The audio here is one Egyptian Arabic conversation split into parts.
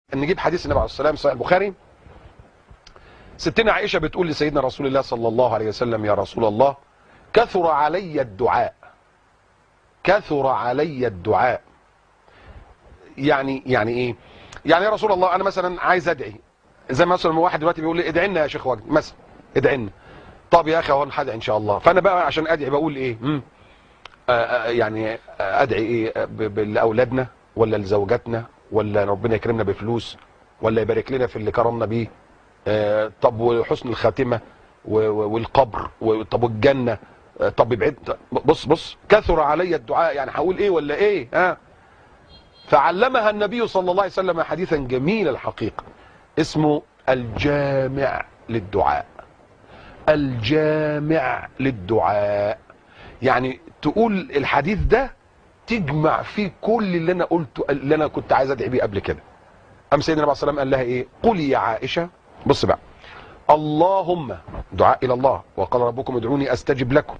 نجيب حديث النبي عليه الصلاه والسلام صحيح البخاري ستنا عائشه بتقول لسيدنا رسول الله صلى الله عليه وسلم يا رسول الله كثر علي الدعاء كثر علي الدعاء يعني يعني ايه يعني يا رسول الله انا مثلا عايز ادعي زي مثلا ما واحد دلوقتي بيقول لي ادعي لنا يا شيخ وجد مثلا ادعي لنا طب يا اخي هو انا هدعي ان شاء الله فانا بقى عشان ادعي بقول ايه مم. آه آه يعني آه ادعي ايه ب- ب- لاولادنا ولا لزوجاتنا ولا ربنا يكرمنا بفلوس ولا يبارك لنا في اللي كرمنا بيه آه طب وحسن الخاتمه و- و- والقبر و- طب والجنه آه طب ابعد بص بص كثر علي الدعاء يعني هقول ايه ولا ايه ها فعلمها النبي صلى الله عليه وسلم حديثا جميل الحقيقه اسمه الجامع للدعاء الجامع للدعاء يعني تقول الحديث ده تجمع فيه كل اللي انا قلته اللي انا كنت عايز ادعي بيه قبل كده ام سيدنا النبي صلى الله عليه وسلم قال لها ايه قولي يا عائشه بص بقى اللهم دعاء الى الله وقال ربكم ادعوني استجب لكم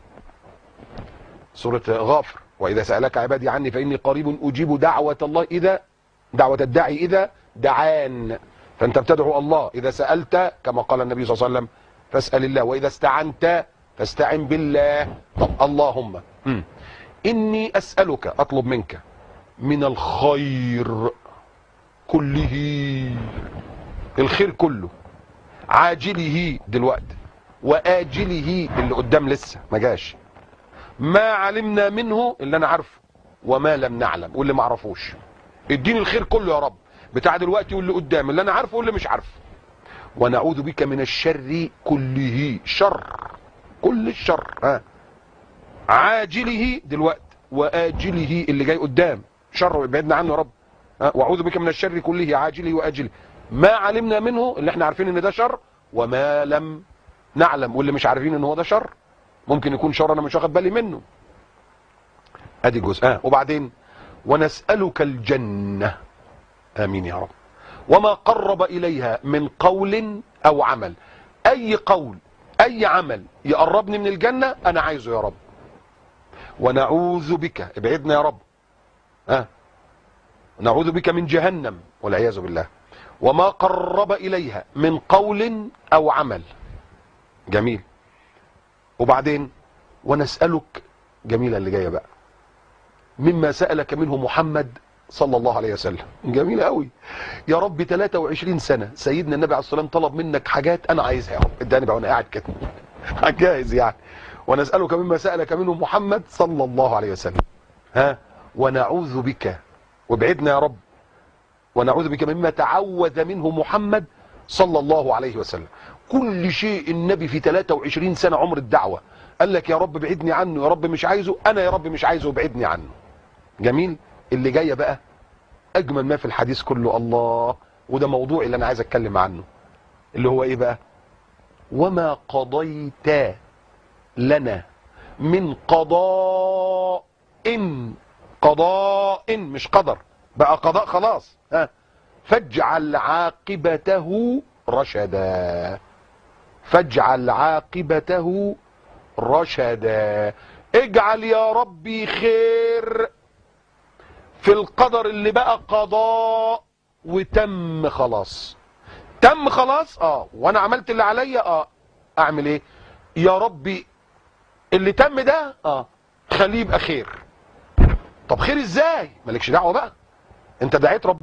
سوره غافر واذا سالك عبادي عني فاني قريب اجيب دعوه الله اذا دعوه الداعي اذا دعان فانت بتدعو الله اذا سالت كما قال النبي صلى الله عليه وسلم فاسال الله واذا استعنت فاستعن بالله طب اللهم مم. اني اسالك اطلب منك من الخير كله الخير كله عاجله دلوقتي واجله اللي قدام لسه ما جاش ما علمنا منه اللي انا عارفه وما لم نعلم واللي ما اعرفوش اديني الخير كله يا رب بتاع دلوقتي واللي قدام اللي انا عارفه واللي مش عارفه ونعوذ بك من الشر كله شر كل الشر ها عاجله دلوقتي واجله اللي جاي قدام شر ابعدنا عنه يا رب ها واعوذ بك من الشر كله عاجله واجله ما علمنا منه اللي احنا عارفين ان ده شر وما لم نعلم واللي مش عارفين ان هو ده شر ممكن يكون شر انا مش واخد بالي منه ادي جزء اه وبعدين ونسالك الجنه امين يا رب وما قرب اليها من قول او عمل اي قول اي عمل يقربني من الجنه انا عايزه يا رب ونعوذ بك ابعدنا يا رب ها نعوذ بك من جهنم والعياذ بالله وما قرب اليها من قول او عمل جميل وبعدين ونسالك جميله اللي جايه بقى مما سالك منه محمد صلى الله عليه وسلم جميله قوي يا رب 23 سنه سيدنا النبي عليه الصلاه والسلام طلب منك حاجات انا عايزها يا رب اداني بقى وانا قاعد كده جاهز يعني ونسالك مما سالك منه محمد صلى الله عليه وسلم ها ونعوذ بك وابعدنا يا رب ونعوذ بك مما تعوذ منه محمد صلى الله عليه وسلم كل شيء النبي في 23 سنه عمر الدعوه قال لك يا رب ابعدني عنه يا رب مش عايزه انا يا رب مش عايزه ابعدني عنه جميل اللي جايه بقى اجمل ما في الحديث كله الله وده موضوعي اللي انا عايز اتكلم عنه اللي هو ايه بقى وما قضيت لنا من قضاء إن قضاء مش قدر بقى قضاء خلاص ها فاجعل عاقبته رشدا فاجعل عاقبته رشدا اجعل يا ربي خير في القدر اللي بقى قضاء وتم خلاص تم خلاص اه وانا عملت اللي عليا اه اعمل ايه يا ربي اللي تم ده اه خليه يبقى خير طب خير ازاي مالكش دعوه بقى انت دعيت رب